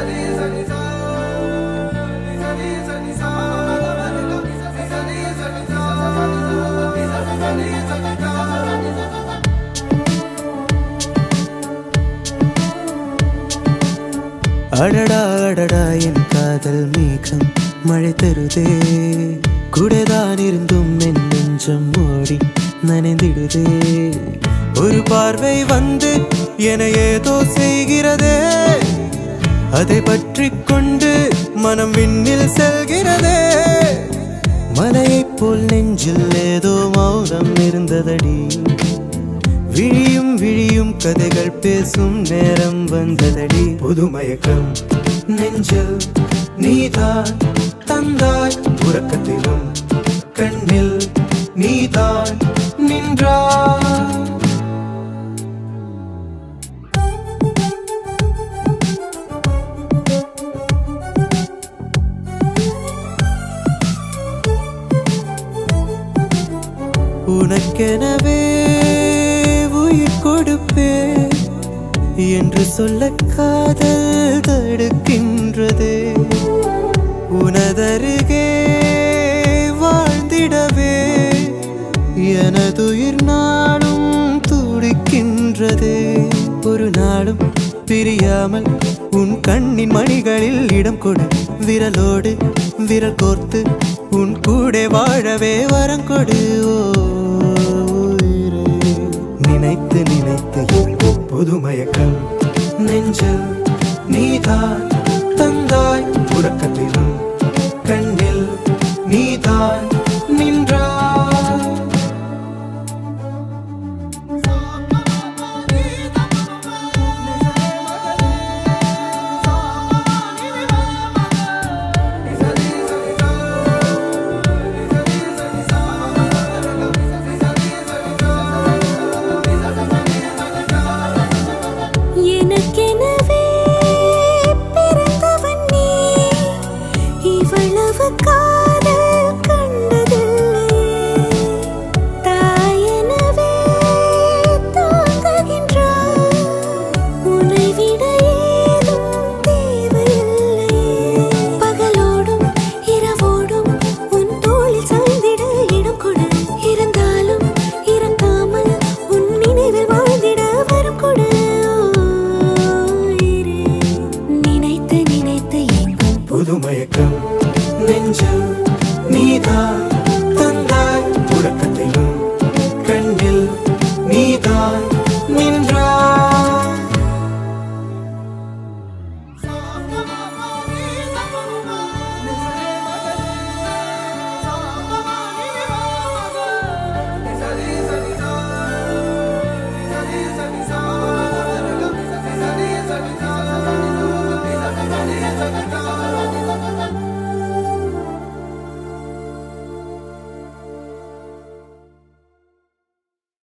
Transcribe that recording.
அடடா அடடா என் காதல் மேகம் மழை தருதே கூடதான் இருந்தும் என் நெஞ்சம் ஓடி நனைந்திடுதே ஒரு பார்வை வந்து என ஏதோ செய்கிறதே அதை பற்றி கொண்டு மனம் விண்ணில் செல்கிறதே மலையைப் போல் நெஞ்சில் ஏதோ மௌனம் இருந்ததடி விழியும் விழியும் கதைகள் பேசும் நேரம் வந்ததடி புதுமயக்கம் நெஞ்சில் நீதான் தந்தாய் உறக்கத்திலும் கண்ணில் நீதான் நின்றாய் உனக்கெனவே உயிர் கொடுப்பேன் என்று சொல்ல காதல் தடுக்கின்றதே உனதருகே வாழ்ந்திடவே எனதுயிர் நாளும் துடிக்கின்றதே ஒரு நாளும் பிரியாமல் உன் கண்ணின் மணிகளில் இடம் கொடு விரலோடு விரல் கோர்த்து உன் கூட வாழவே வரம் கொடு ஓ உயிரே. நினைத்து நினைத்து எங்கும் புதுமயக்கம் நெஞ்சில் நீதான் தந்தாய் உறக்கத்திலும் கண்ணில் நீதான் நின்றாய் எனக்கெனவே பிறந்தவன் நீ இவ்வளவு காதல் கண்டதில்லையே தாயெனவே தாங்குகின்றாய் உன்னை விட ஏதும் தேவையில்லையே பகலோடும் இரவோடும் உன் தோளில் சாய்ந்திட இடம் கொடு இருந்தாலும் இறங்காமல் உன் நினைவில் வாழ்ந்திட வரம் கொடு உயிரே. நினைத்து நினைத்து எங்கும் புதுமயக்கம் நெஞ்சில் நீதான் தந்தாய் உறக்கத்திலும் கண்ணில் நீதான் நின்றாய் Thank you.